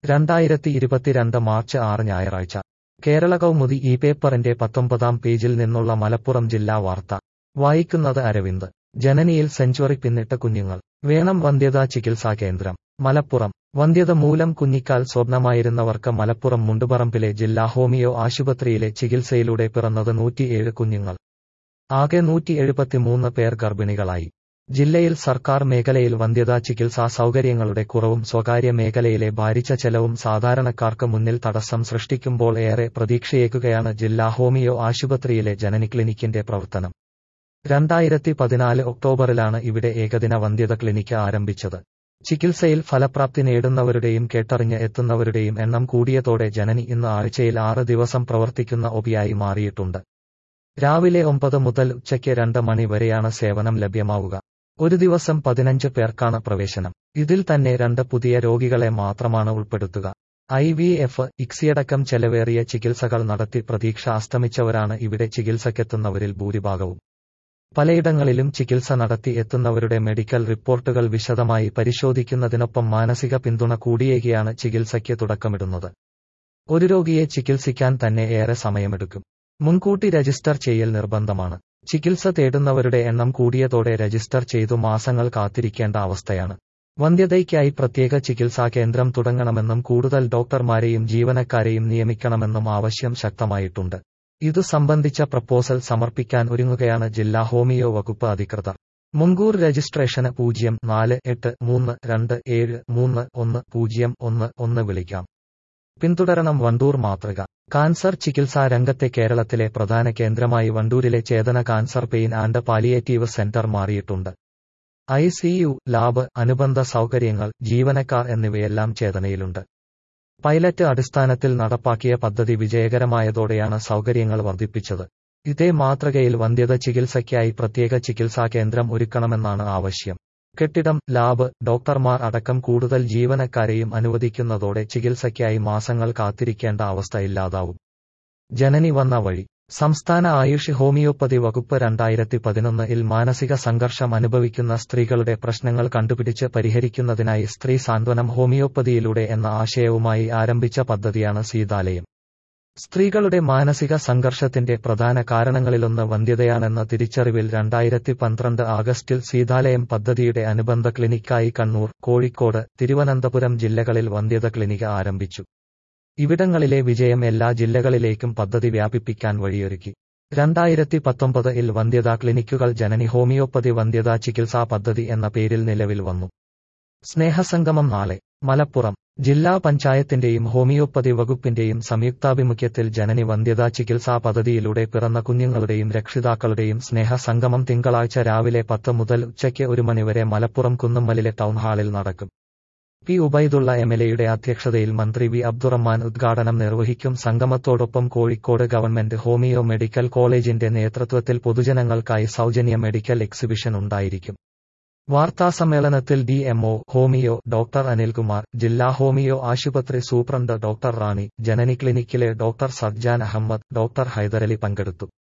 രണ്ടായിരത്തി ഇരുപത്തിരണ്ട് മാർച്ച് ആറ് ഞായറാഴ്ച കേരള കൗമുദി ഈ പേപ്പറിന്റെ പത്തൊമ്പതാം പേജിൽ നിന്നുള്ള മലപ്പുറം ജില്ലാ വാർത്ത വായിക്കുന്നത് അരവിന്ദ് ജനനിയിൽ സെഞ്ചുറി പിന്നിട്ട കുഞ്ഞുങ്ങൾ വേണം വന്ധ്യതാ ചികിത്സാ കേന്ദ്രം മലപ്പുറം വന്ധ്യത മൂലം കുഞ്ഞിക്കാൽ സ്വപ്നമായിരുന്നവർക്ക് മലപ്പുറം മുണ്ടുപറമ്പിലെ ജില്ലാ ഹോമിയോ ആശുപത്രിയിലെ ചികിത്സയിലൂടെ പിറന്നത് നൂറ്റിയേഴ് കുഞ്ഞുങ്ങൾ ആകെ നൂറ്റി എഴുപത്തിമൂന്ന് പേർ ഗർഭിണികളായി ജില്ലയിൽ സർക്കാർ മേഖലയിൽ വന്ധ്യതാ ചികിത്സാ സൗകര്യങ്ങളുടെ കുറവും സ്വകാര്യ മേഖലയിലെ ഭാരിച്ച ചെലവും സാധാരണക്കാർക്ക് മുന്നിൽ തടസ്സം സൃഷ്ടിക്കുമ്പോൾ ഏറെ പ്രതീക്ഷയേക്കുകയാണ് ജില്ലാ ഹോമിയോ ആശുപത്രിയിലെ ജനനി ക്ലിനിക്കിന്റെ പ്രവർത്തനം രണ്ടായിരത്തി പതിനാല് ഒക്ടോബറിലാണ് ഇവിടെ ഏകദിന വന്ധ്യത ക്ലിനിക്ക് ആരംഭിച്ചത് ചികിത്സയിൽ ഫലപ്രാപ്തി നേടുന്നവരുടെയും കേട്ടറിഞ്ഞ് എത്തുന്നവരുടെയും എണ്ണം കൂടിയതോടെ ജനനി ഇന്ന് ആഴ്ചയിൽ ആറ് ദിവസം പ്രവർത്തിക്കുന്ന ഒപിയായി മാറിയിട്ടുണ്ട് രാവിലെ ഒമ്പത് മുതൽ ഉച്ചയ്ക്ക് രണ്ട് മണി വരെയാണ് സേവനം ലഭ്യമാവുക ഒരു ദിവസം പതിനഞ്ച് പേർക്കാണ് പ്രവേശനം ഇതിൽ തന്നെ രണ്ട് പുതിയ രോഗികളെ മാത്രമാണ് ഉൾപ്പെടുത്തുക ഐ വി എഫ് ഇക്സിയടക്കം ചെലവേറിയ ചികിത്സകൾ നടത്തി പ്രതീക്ഷ അസ്തമിച്ചവരാണ് ഇവിടെ ചികിത്സക്കെത്തുന്നവരിൽ ഭൂരിഭാഗവും പലയിടങ്ങളിലും ചികിത്സ നടത്തി എത്തുന്നവരുടെ മെഡിക്കൽ റിപ്പോർട്ടുകൾ വിശദമായി പരിശോധിക്കുന്നതിനൊപ്പം മാനസിക പിന്തുണ കൂടിയേകിയാണ് ചികിത്സയ്ക്ക് തുടക്കമിടുന്നത് ഒരു രോഗിയെ ചികിത്സിക്കാൻ തന്നെ ഏറെ സമയമെടുക്കും മുൻകൂട്ടി രജിസ്റ്റർ ചെയ്യൽ നിർബന്ധമാണ് ചികിത്സ തേടുന്നവരുടെ എണ്ണം കൂടിയതോടെ രജിസ്റ്റർ ചെയ്തു മാസങ്ങൾ കാത്തിരിക്കേണ്ട അവസ്ഥയാണ് വന്ധ്യതയ്ക്കായി പ്രത്യേക ചികിത്സാ കേന്ദ്രം തുടങ്ങണമെന്നും കൂടുതൽ ഡോക്ടർമാരെയും ജീവനക്കാരെയും നിയമിക്കണമെന്നും ആവശ്യം ശക്തമായിട്ടുണ്ട് ഇതു സംബന്ധിച്ച പ്രപ്പോസൽ സമർപ്പിക്കാൻ ഒരുങ്ങുകയാണ് ജില്ലാ ഹോമിയോ വകുപ്പ് അധികൃതർ മുൻകൂർ രജിസ്ട്രേഷന് പൂജ്യം നാല് എട്ട് മൂന്ന് രണ്ട് ഏഴ് മൂന്ന് ഒന്ന് പൂജ്യം ഒന്ന് ഒന്ന് വിളിക്കാം പിന്തുടരണം വണ്ടൂർ മാതൃക കാൻസർ ചികിത്സാ രംഗത്തെ കേരളത്തിലെ പ്രധാന കേന്ദ്രമായി വണ്ടൂരിലെ Chethana cancer pain and palliative centre മാറിയിട്ടുണ്ട് ഐ സിയു ലാബ് അനുബന്ധ സൗകര്യങ്ങൾ ജീവനക്കാർ എന്നിവയെല്ലാം ചേതനയിലുണ്ട് പൈലറ്റ് അടിസ്ഥാനത്തിൽ നടപ്പാക്കിയ പദ്ധതി വിജയകരമായതോടെയാണ് സൗകര്യങ്ങൾ വർദ്ധിപ്പിച്ചത് ഇതേ മാതൃകയിൽ വന്ധ്യത ചികിത്സയ്ക്കായി പ്രത്യേക ചികിത്സാ കേന്ദ്രം ഒരുക്കണമെന്നാണ് ആവശ്യം കെട്ടിടം ലാബ് ഡോക്ടർമാർ അടക്കം കൂടുതൽ ജീവനക്കാരെയും അനുവദിക്കുന്നതോടെ ചികിത്സയ്ക്കായി മാസങ്ങൾ കാത്തിരിക്കേണ്ട അവസ്ഥ ഇല്ലാതാവും ജനനി വന്ന വഴി സംസ്ഥാന ആയുഷ് ഹോമിയോപ്പതി വകുപ്പ് രണ്ടായിരത്തി പതിനൊന്നിൽ മാനസിക സംഘർഷം അനുഭവിക്കുന്ന സ്ത്രീകളുടെ പ്രശ്നങ്ങൾ കണ്ടുപിടിച്ച് പരിഹരിക്കുന്നതിനായി സ്ത്രീ സാന്ത്വനം ഹോമിയോപ്പതിയിലൂടെ എന്ന ആശയവുമായി ആരംഭിച്ച പദ്ധതിയാണ് സീതാലയം സ്ത്രീകളുടെ മാനസിക സംഘർഷത്തിന്റെ പ്രധാന കാരണങ്ങളിലൊന്ന് വന്ധ്യതയാണെന്ന തിരിച്ചറിവിൽ രണ്ടായിരത്തി പന്ത്രണ്ട് ആഗസ്റ്റിൽ സീതാലയം പദ്ധതിയുടെ അനുബന്ധ ക്ലിനിക്കായി കണ്ണൂർ കോഴിക്കോട് തിരുവനന്തപുരം ജില്ലകളിൽ വന്ധ്യത ക്ലിനിക്ക് ആരംഭിച്ചു ഇവിടങ്ങളിലെ വിജയം എല്ലാ ജില്ലകളിലേക്കും പദ്ധതി വ്യാപിപ്പിക്കാൻ വഴിയൊരുക്കി രണ്ടായിരത്തി പത്തൊമ്പത് ഇൽ വന്ധ്യതാ ക്ലിനിക്കുകൾ ജനനി ഹോമിയോപ്പതി വന്ധ്യതാ ചികിത്സാ പദ്ധതി എന്ന പേരിൽ നിലവിൽ വന്നു സ്നേഹസംഗമം നാളെ മലപ്പുറം ജില്ലാ പഞ്ചായത്തിന്റെയും ഹോമിയോപ്പതി വകുപ്പിന്റെയും സംയുക്താഭിമുഖ്യത്തിൽ ജനനി വന്ധ്യതാ ചികിത്സാ പദ്ധതിയിലൂടെ പിറന്ന കുഞ്ഞുങ്ങളുടെയും രക്ഷിതാക്കളുടെയും സ്നേഹസംഗമം തിങ്കളാഴ്ച രാവിലെ പത്ത് മുതൽ ഉച്ചയ്ക്ക് ഒരു മണിവരെ മലപ്പുറം കുന്നമ്മലിലെ ടൗൺ ഹാളിൽ നടക്കും പി ഉബൈദുള്ള എംഎൽഎയുടെ അധ്യക്ഷതയിൽ മന്ത്രി വി അബ്ദുറഹ്മാൻ ഉദ്ഘാടനം നിർവഹിക്കും സംഗമത്തോടൊപ്പം കോഴിക്കോട് ഗവൺമെന്റ് ഹോമിയോ മെഡിക്കൽ കോളേജിന്റെ നേതൃത്വത്തിൽ പൊതുജനങ്ങൾക്കായി സൗജന്യ മെഡിക്കൽ എക്സിബിഷൻ ഉണ്ടായിരിക്കും വാർത്താസമ്മേളനത്തിൽ D MO homoeo doctor Anilkumar ജില്ലാ ഹോമിയോ ആശുപത്രി സൂപ്രണ്ട് ഡോക്ടർ റാണി ജനനി ക്ലിനിക്കിലെ ഡോക്ടർ സർജാൻ അഹമ്മദ് ഡോക്ടർ ഹൈദരലി പങ്കെടുത്തു